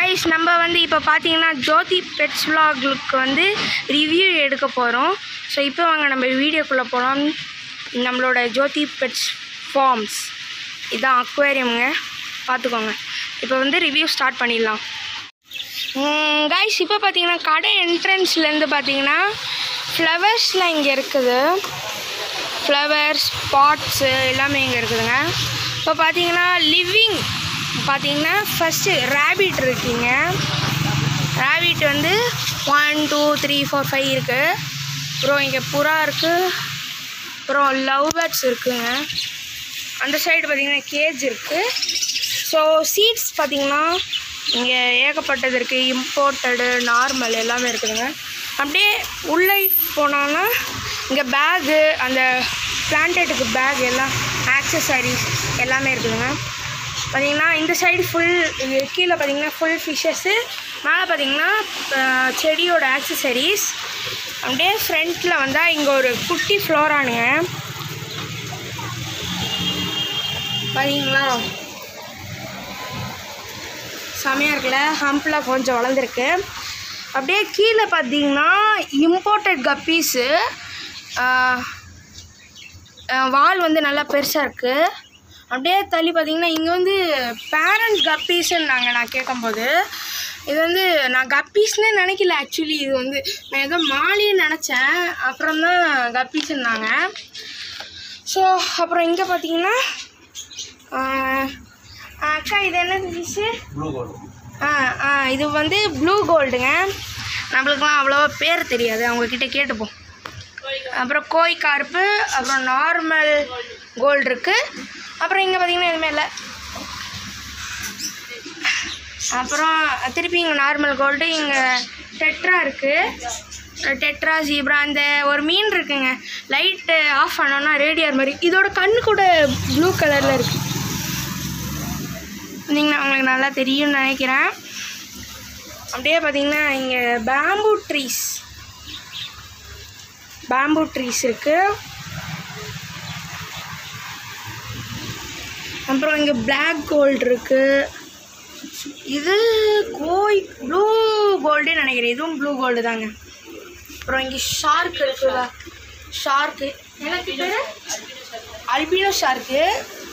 Guys நம்ம வந்து இப்போ பார்த்தீங்கன்னா ஜோதி பெட்ஸ் vlogக்கு வந்து ரிவ்யூ எடுக்க போகிறோம் ஸோ இப்போ வாங்க நம்ம வீடியோக்குள்ளே போகலாம் நம்மளோட ஜோதி பெட்ஸ் ஃபார்ம்ஸ் இதுதான் அக்வேரியமுங்க பார்த்துக்கோங்க இப்போ வந்து ரிவ்யூ ஸ்டார்ட் பண்ணிடலாம் கைஸ் இப்போ பார்த்தீங்கன்னா கடை என்ட்ரன்ஸ்லேருந்து பார்த்தீங்கன்னா ஃப்ளவர்ஸ்லாம் இங்கே இருக்குது ஃப்ளவர்ஸ் பாட்ஸு எல்லாமே இங்கே இருக்குதுங்க இப்போ பார்த்தீங்கன்னா லிவிங் பார்த்தீங்கன்னா ஃபஸ்ட்டு ரேபிட் இருக்குங்க ரேபிட் வந்து one two three four five இருக்குது அப்புறம் இங்கே புறா இருக்குது அப்புறம் லவ் பேர்ட்ஸ் இருக்குங்க அந்த சைடு பார்த்தீங்கன்னா கேஜ் இருக்குது ஸோ சீட்ஸ் பார்த்தீங்கன்னா இங்கே ஏகப்பட்டது இருக்குது இம்போர்ட்டடு நார்மல் எல்லாமே இருக்குதுங்க அப்படியே உள்ளே போனோன்னா இங்கே பேகு அந்த பிளான்டேட்டுக்கு பேக் எல்லாம் ஆக்சசரிஸ் எல்லாமே இருக்குதுங்க பார்த்தீங்கன்னா இந்த சைடு ஃபுல் கீழே பார்த்தீங்கன்னா ஃபுல் ஃபிஷ்ஷஸ்ஸு மேலே பார்த்தீங்கன்னா அஹ், செடியோட ஆக்சசரிஸ் அப்படியே ஃப்ரண்ட்டில் வந்தால் இங்கே ஒரு குட்டி ஃப்ளோரானுங்க பார்த்தீங்களா செமையாக இருக்குல்ல ஹம்பில் கொஞ்சம் வளர்ந்துருக்கு அப்படியே கீழே பார்த்தீங்கன்னா இம்போர்ட்டட் கப்பீஸு வால் வந்து நல்லா பெருசாக இருக்குது அப்படியே தள்ளி பார்த்தீங்கன்னா இங்கே வந்து பேரண்ட் கப்பீஸ்ன்னாங்க நான் கேட்கும்போது இது வந்து நான் கப்பீஸ்னே நினைக்கல ஆக்சுவலி இது வந்து நான் ஏதோ மாலின்னு நினச்சேன் அப்புறம் தான் கப்பீஸ்ன்னாங்க ஸோ அப்புறம் இங்கே பார்த்தீங்கன்னா ஆஹ், அக்கா இது என்ன ஃபிஷ்ஷு ப்ளூ கோல்டு ஆ ஆ இது வந்து ப்ளூ கோல்டுங்க நம்மளுக்குலாம் அவ்வளோவா பேர் தெரியாது அவங்கக்கிட்ட கேட்டுப்போம் அப்புறம் கோய் கார்ப்பு அப்புறம் நார்மல் கோல்டு இருக்குது அப்புறம் இங்கே பார்த்தீங்கன்னா எதுவுமே இல்லை அப்புறம் திருப்பி இங்கே நார்மல் கோல்டு இங்கே டெட்ரா இருக்குது டெட்ரா ஜீப்ரா அந்த ஒரு மீன் இருக்குங்க லைட்டு ஆஃப் பண்ணோன்னா ரேடியர் மாதிரி இதோட கண்ணு கூட ப்ளூ கலரில் இருக்குது நீங்கள் உங்களுக்கு நல்லா தெரியும்னு நினைக்கிறேன் அப்படியே பார்த்தீங்கன்னா இங்கே பேம்பூ ட்ரீஸ் பேம்பூ ட்ரீஸ் இருக்குது அப்புறம் இங்கே பிளாக் கோல்டு இருக்குது இது கோய் ப்ளூ கோல்டே நினைக்கிறேன் இதுவும் ப்ளூ கோல்டு தாங்க அப்புறம் இங்கே ஷார்க் இருக்குல்ல ஷார்க்கு எனக்கு பேர் அல்பினோ ஷார்க்கு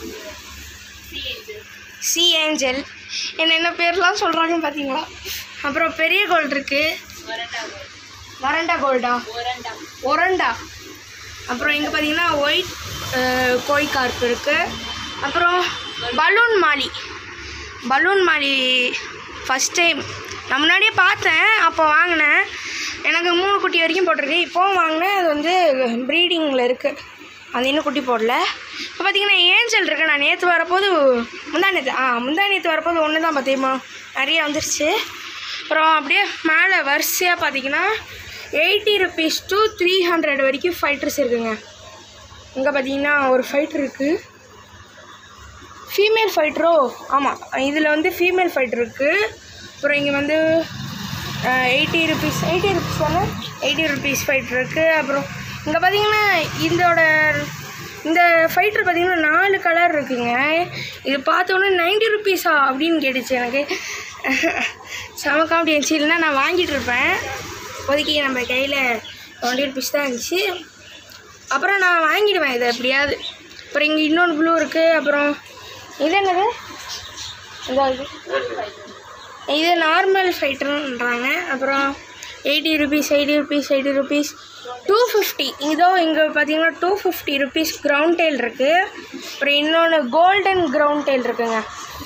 சி ஏஞ்சல் என்ன என்ன பேர்லாம் சொல்கிறாங்கன்னு பார்த்தீங்களா அப்புறம் பெரிய கோல்டு இருக்குது வரண்டா கோல்டா ஒரண்டா அப்புறம் இங்கே பார்த்தீங்கன்னா ஒயிட் கோய் கார்ப் இருக்குது அப்புறம் balloon molly balloon molly first time நான் முன்னாடியே பார்த்தேன் அப்போ வாங்கினேன் எனக்கு மூணு குட்டி வரைக்கும் போட்டிருக்கு இப்போவும் வாங்கினேன் அது வந்து ப்ரீடிங்கில் இருக்குது அது இன்னும் குட்டி போடல இப்போ பார்த்தீங்கன்னா ஏஞ்சல் இருக்குது நான் நேற்று வரப்போது முந்தா நேற்று ஆ முந்தா நேற்று வரப்போது ஒன்று தான் பார்த்தீமா நிறைய வந்துருச்சு அப்புறம் அப்படியே மேலே வரிசையாக பார்த்தீங்கன்னா eighty rupees to three hundred வரைக்கும் ஃபைட்டர்ஸ் இருக்குங்க இங்கே பார்த்தீங்கன்னா ஒரு ஃபைட்டர் இருக்குது ஃபீமேல் ஃபைட்டரோ ஆமாம் இதில் வந்து ஃபீமேல் ஃபைட்டர் இருக்குது அப்புறம் இங்கே வந்து எயிட்டி ருபீஸ் எயிட்டி ருபீஸ் தானே எயிட்டி ருபீஸ் ஃபைட்டர் இருக்குது அப்புறம் இங்கே பார்த்தீங்கன்னா இதோட இந்த ஃபைட்டர் பார்த்தீங்கன்னா நாலு கலர் இருக்குங்க இது பார்த்தோன்னே நைன்ட்டி ருபீஸா அப்படின்னு கேட்டுச்சு எனக்கு செம காமெடி இருந்துச்சு இல்லைன்னா நான் வாங்கிட்டு இருப்பேன் இப்போதைக்கு நம்ம கையில் டுவெண்ட்டி ருபீஸ் தான் இருந்துச்சு அப்புறம் நான் வாங்கிடுவேன் இதை எப்படியாவது அப்புறம் இங்கே இன்னொன்று ப்ளூ இருக்குது அப்புறம் இது என்னது இந்த இது இது நார்மல் ஃபைட்டர்ன்றாங்க அப்புறம் eighty rupees eighty rupees eighty rupees two fifty இதோ இங்கே பார்த்தீங்கன்னா two fifty rupees ground tail இருக்குது அப்புறம் இன்னொன்று கோல்டன் கிரவுண்ட் டெயில் இருக்குங்க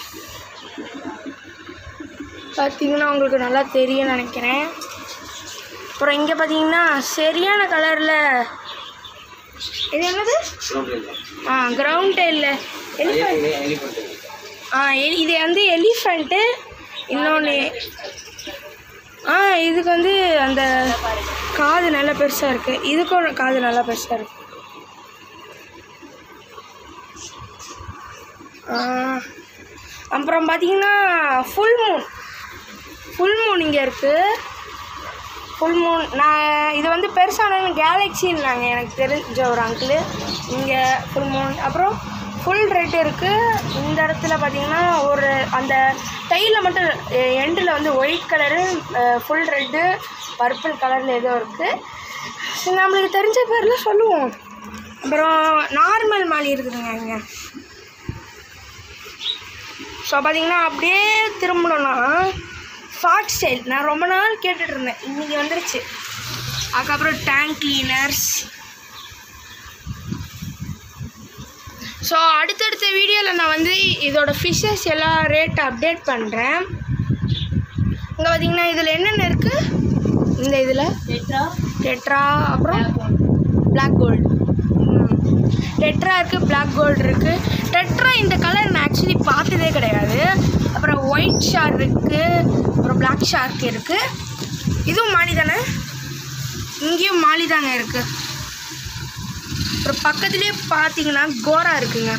பார்த்தீங்கன்னா உங்களுக்கு நல்லா தெரியும்னு நினைக்கிறேன் அப்புறம் இங்கே பார்த்தீங்கன்னா சரியான கலரில் இது என்னது ஆ கிரவுண்ட் டெயிலில் எலிஃபண்ட் ஆ எலி இது வந்து எலிஃபண்ட்டு இன்னொன்று ஆ இதுக்கு வந்து அந்த காது நல்லா பெருசாக இருக்குது இதுக்கும் காது நல்லா பெருசாக இருக்கு ஆ, அப்புறம் பார்த்தீங்கன்னா ஃபுல் மூன் ஃபுல் மூன் இங்கே இருக்குது ஃபுல் மூன் நான் இது வந்து பெருசான கேலக்ஸின்னாங்க எனக்கு தெரிஞ்ச ஒரு அங்கிள் இங்கே ஃபுல் மூன் அப்புறம் ஃபுல் ரெட் இருக்குது இந்த இடத்துல பார்த்தீங்கன்னா ஒரு அந்த டைலில் மட்டும் எண்டில் வந்து white colour full red purple கலரில் ஏதோ இருக்குது நம்மளுக்கு தெரிஞ்ச பேரில் சொல்லுவோம் அப்புறம் நார்மல் மாலி இருக்குதுங்க இங்கே ஸோ பார்த்தீங்கன்னா அப்படியே திரும்பணும்னா ஃபாட் ஸ்டைல் நான் ரொம்ப நாள் கேட்டுட்டு இருந்தேன் இன்றைக்கி வந்துருச்சு அதுக்கப்புறம் டேங்க் கிளீனர்ஸ் ஸோ அடுத்தடுத்த வீடியோவில் நான் வந்து இதோட ஃபிஷ்ஷஸ் எல்லாம் ரேட் அப்டேட் பண்ணுறேன் இங்கே பார்த்தீங்கன்னா இதில் என்னென்ன இருக்குது இந்த இதில் டெட்ரா டெட்ரா அப்புறம் பிளாக் கோல்டு டெட்ரா இருக்குது பிளாக் கோல்டு இருக்குது டெட்ரா இந்த கலர் நான் ஆக்சுவலி பார்த்ததே கிடையாது அப்புறம் ஒயிட் ஷார்க் இருக்குது அப்புறம் பிளாக் ஷார்க் இருக்குது இதுவும் மாலி தானே இங்கேயும் மாலி தாங்க இருக்குது அப்புறம் பக்கத்துலேயே பார்த்தீங்கன்னா கோரா இருக்குங்க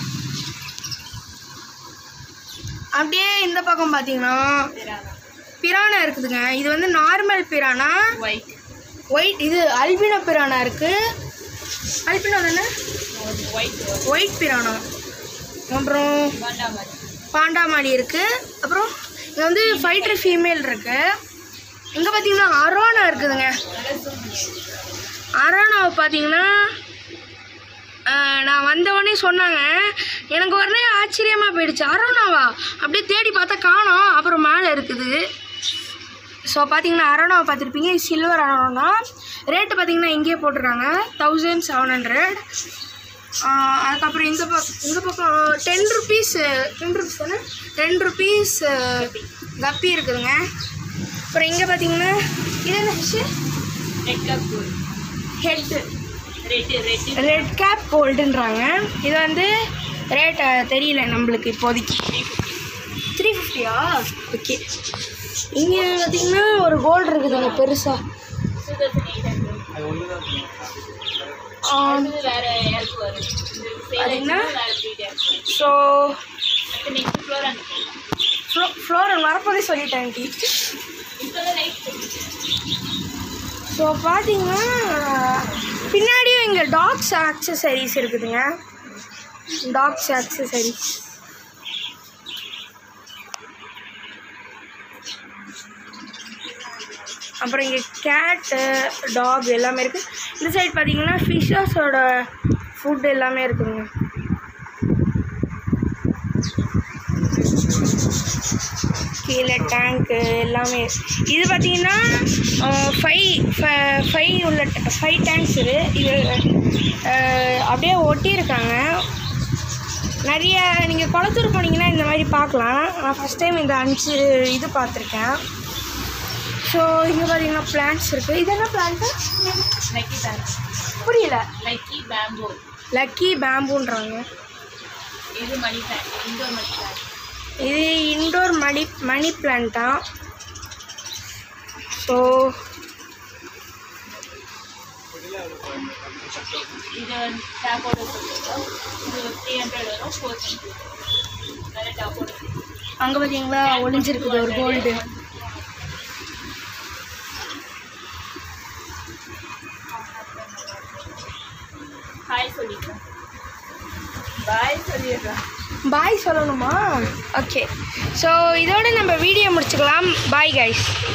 அப்படியே இந்த பக்கம் பார்த்தீங்கன்னா பிரானா இருக்குதுங்க இது வந்து நார்மல் பிரானா ஒயிட் ஒயிட் இது அல்பினோ பிரானா இருக்குது அல்பினோ தானே ஒயிட் ஒயிட் பிரானா அப்புறம் பாண்டாமரி பாண்டாமாடி இருக்குது அப்புறம் இங்கே வந்து ஃபைட்டர் ஃபீமேல் இருக்குது இங்கே பார்த்தீங்கன்னா அரோனா இருக்குதுங்க அரோனாவை பார்த்தீங்கன்னா ஆஹ், நான் வந்த உடனே சொன்னாங்க எனக்கு உடனே ஆச்சரியமாக போயிடுச்சு அரோனாவா அப்படியே தேடி பார்த்தா காணோம் அப்புறம் மேலே இருக்குது ஸோ பார்த்தீங்கன்னா அரோனாவை பார்த்துருப்பீங்க சில்வர் அரோனா ரேட்டு பார்த்தீங்கன்னா இங்கேயே போட்டிருக்காங்க தௌசண்ட் செவன் ஹண்ட்ரட் அதுக்கப்புறம் இந்த பக்கம் இந்த பக்கம் டென் ருபீஸ் டென் ருபீஸ் தானே டென் ருபீஸ் கப்பி இருக்குதுங்க அப்புறம் இங்கே பார்த்தீங்கன்னா இது என்ன fish red cap gold head red red red cap கோல்டுன்றாங்க இது வந்து ரேட் தெரியல நம்மளுக்கு இப்போதைக்கு த்ரீ ஃபிஃப்டியா ஓகே இங்கே பார்த்தீங்கன்னா ஒரு கோல்டு இருக்குதுங்க பெருசாக டூ தௌசண்ட் எயிட் ஹண்ட்ரட் இது வேற ஏருக்கு வரும் அதுன்னா? வேற three days so next floor அங்கே ஃப்ளோ ஃப்ளோரல் வரப்போதே சொல்லிட்டேன் டி இப்போ தான் லைட் ஸோ பார்த்தீங்கன்னா பின்னாடியும் இங்கே டாக்ஸ் ஆக்சசரிஸ் இருக்குதுங்க டாக்ஸ் ஆக்சசரிஸ் அப்புறம் இங்கே கேட்டு டாக் எல்லாமே இருக்குது இந்த சைடு பார்த்தீங்கன்னா ஃபிஷ்ஷஸோட ஃபுட் எல்லாமே இருக்குதுங்க கீழே டேங்க்கு எல்லாமே இது பார்த்தீங்கன்னா ஃபைவ் ஃபைவ் உள்ள ஃபைவ் டேங்க்ஸ் இது இது அஹ், அப்படியே ஒட்டியிருக்காங்க நிறைய நீங்கள் குளத்தூர் போனீங்கன்னா இந்த மாதிரி பார்க்கலாம் நான் ஃபஸ்ட் டைம் இந்த அஞ்சு இது பார்த்துருக்கேன் ஸோ இங்கே பார்த்தீங்கன்னா பிளான்ட்ஸ் இருக்குது இது என்ன பிளான்ட்டு லக்கி பேங்க் புரியல லக்கி பேம்போ லக்கி பேம்புன்றாங்க இது money plant indoor money plant இது இன்டோர் மணி மணி பிளான்ட்டா ஸோ இது டாப்போட சொல்லுவோம் இது த்ரீ ஹண்ட்ரட் வரும் ஃபோர் ஹண்ட்ரட் வேறு டாப்போட அங்கே பார்த்தீங்களா ஒளிஞ்சிருக்குது ஒரு கோல்டு ஹாய் சொல்லிடுறேன் பாய் சொல்லிடுறேன் பாய் சொல்லணுமா ஓகே ஸோ இதோட நம்ம வீடியோ முடிச்சுக்கலாம் பாய் கைஸ்